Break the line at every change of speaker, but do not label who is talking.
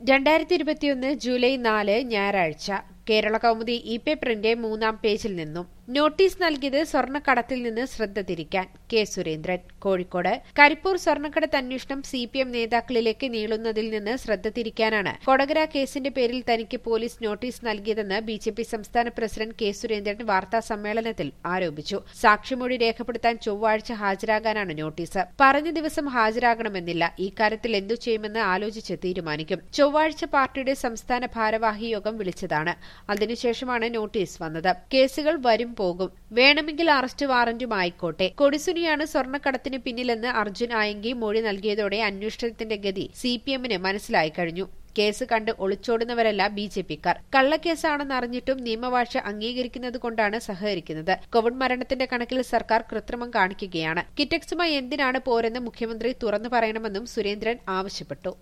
രണ്ടായിരത്തി ഇരുപത്തിയൊന്ന് ജൂലൈ നാല് ഞായറാഴ്ച കേരള കൗമുദി ഇ പേപ്പറിന്റെ മൂന്നാം പേജിൽ നിന്നും നോട്ടീസ് നൽകിയത് സ്വർണ്ണക്കടത്തിൽ നിന്ന് ശ്രദ്ധ തിരിക്കാൻ കെ സുരേന്ദ്രൻ കോഴിക്കോട് കരിപ്പൂർ സ്വർണ്ണക്കടത്ത് അന്വേഷണം സി പി എം നേതാക്കളിലേക്ക് നീളുന്നതിൽ നിന്ന് ശ്രദ്ധ തിരിക്കാനാണ് കൊടകര കേസിന്റെ പേരിൽ തനിക്ക് പോലീസ് നോട്ടീസ് നൽകിയതെന്ന് ബി ജെ പി സംസ്ഥാന പ്രസിഡന്റ് കെ സുരേന്ദ്രൻ വാർത്താ സമ്മേളനത്തിൽ ആരോപിച്ചു സാക്ഷിമൊഴി രേഖപ്പെടുത്താൻ ചൊവ്വാഴ്ച ഹാജരാകാനാണ് നോട്ടീസ് പറഞ്ഞ ദിവസം ഹാജരാകണമെന്നില്ല ഇക്കാര്യത്തിൽ എന്തു ചെയ്യുമെന്ന് ആലോചിച്ച് തീരുമാനിക്കും ചൊവ്വാഴ്ച പാർട്ടിയുടെ സംസ്ഥാന ഭാരവാഹി യോഗം വിളിച്ചതാണ് അതിനുശേഷമാണ് നോട്ടീസ് വന്നത് കേസുകൾ വരും പോകും വേണമെങ്കിൽ അറസ്റ്റ് വാറന്റും ആയിക്കോട്ടെ കൊടിസുനിയാണ് സ്വർണ്ണക്കടത്തിന് പിന്നിലെന്ന് അർജുൻ ആയങ്കി മൊഴി നൽകിയതോടെ അന്വേഷണത്തിന്റെ ഗതി സി പി എമ്മിന് മനസ്സിലായി കഴിഞ്ഞു കേസ് കണ്ട് ഒളിച്ചോടുന്നവരല്ല ബി ജെ പിക്കാർ കള്ളക്കേസാണെന്ന് അറിഞ്ഞിട്ടും നിയമവാഴ്ച അംഗീകരിക്കുന്നത് കൊണ്ടാണ് സഹകരിക്കുന്നത് കോവിഡ് മരണത്തിന്റെ കണക്കിൽ സർക്കാർ കൃത്രിമം കാണിക്കുകയാണ് കിറ്റക്സുമായി എന്തിനാണ് പോരെന്ന് മുഖ്യമന്ത്രി തുറന്നു പറയണമെന്നും സുരേന്ദ്രൻ ആവശ്യപ്പെട്ടു